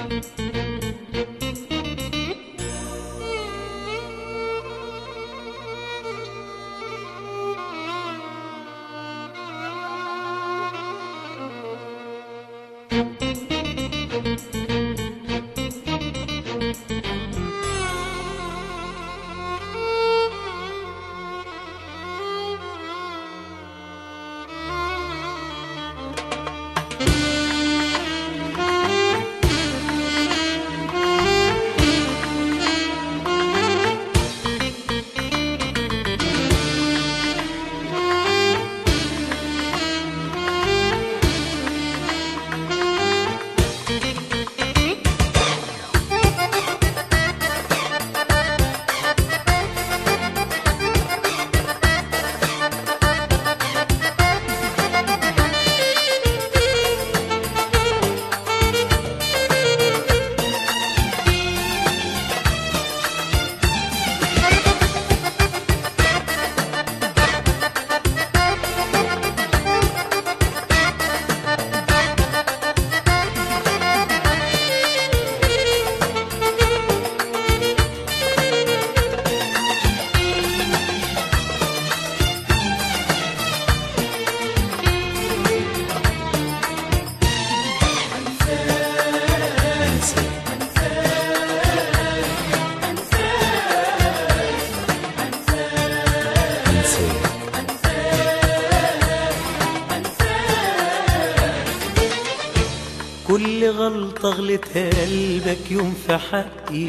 كل غلطة غلطها قلبك يوم في حقي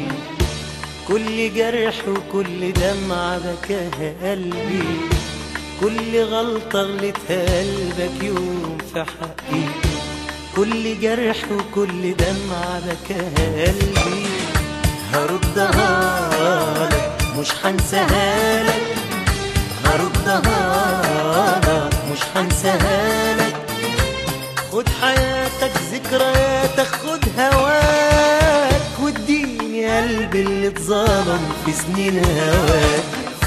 كل جرح وكل دمعة بكاها قلبي كل غلطة غلطها قلبك يوم في حقي كل جرح وكل دمعة بكاها قلبي هردها لك مش هنساها لك هردها لك مش هنساها لك خد حياتك ذكرياتك خد هواك واديني قلبي اللي اتظلم في سنين هواك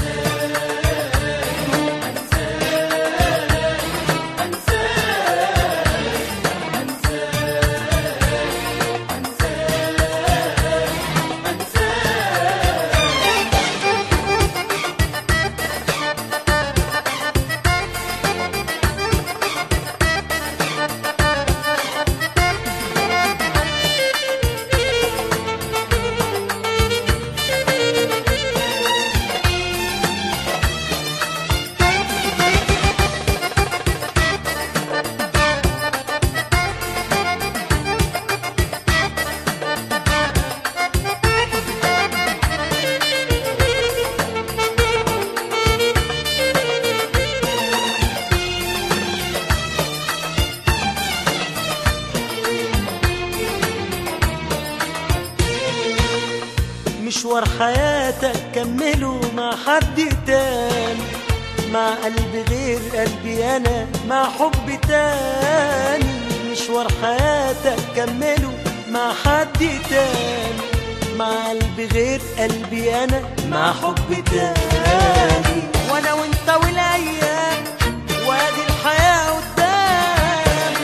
مشوار حياتك كمله مع حد تاني مع قلب غير قلبي انا مع حب تاني مشوار حياتك كمله مع حد تاني مع قلب غير قلبي انا مع حب تاني وانا وانت والايام وادي الحياه قدام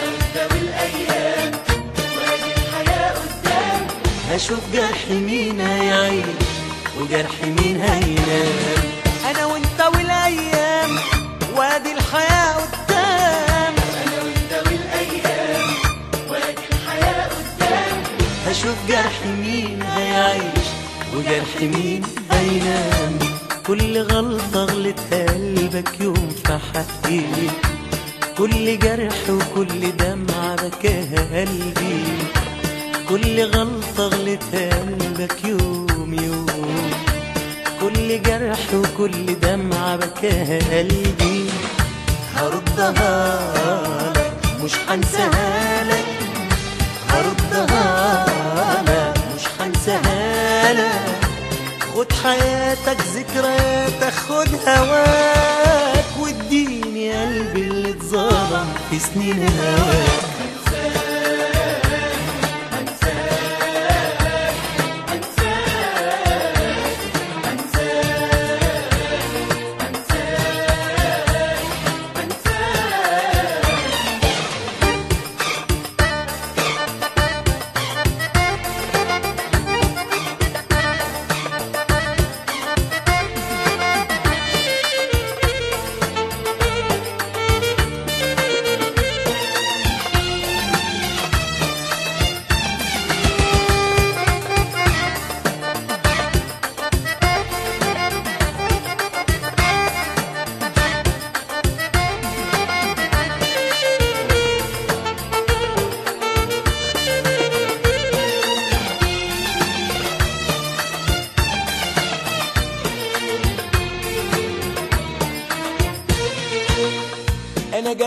هشوف جرح مين هيعيش وجرح مين هينام انا وانت والايام وادي الحياه قدام انا وانت والايام وادي الحياه قدام هشوف جرح مين هيعيش وجرح مين هينام كل غلطة غلطها قلبك يوم في حقي كل جرح وكل دمعة بكاها قلبي كل غلطة غلطها قلبك يوم يوم كل جرح وكل دمعة بكاها قلبي هردها لك مش هنساها لك هردها لك مش هنساها لك خد حياتك ذكرياتك خد هواك واديني قلبي اللي اتظلم في سنين هواك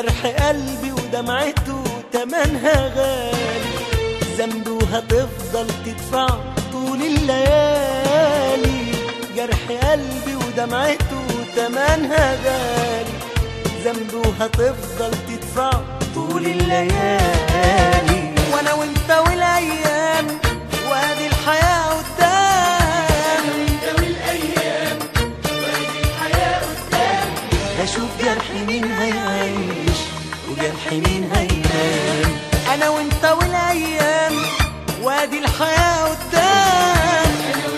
جرح قلبي ودمعته تمنها غالي ذنبي وهتفضل تدفع طول الليالي جرح قلبي ودمعته تمنها غالي ذنبي وهتفضل تدفع طول الليالي وانا وانت والايام وادي الحياه قدام هشوف جرح مين هيعيش وجرح مين هينام انا وانت والايام وادي الحياه قدام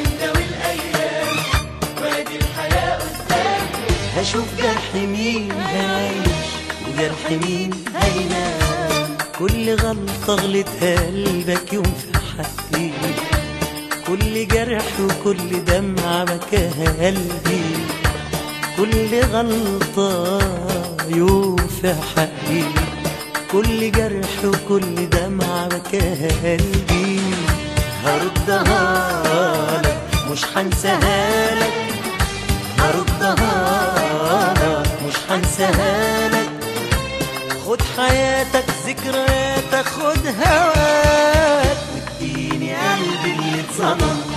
هشوف جرح مين هيعيش وجرح مين هينام كل غلطة غلطها قلبك يوم في حقي كل جرح وكل دمعة بكاها قلبي كل غلطة يوم في حقي كل جرح وكل دمعة بكاها قلبي هردها لك مش هنساها لك هردها لك مش هنساها لك خد حياتك ذكرياتك خد هواك واديني قلبي اللي اتظلم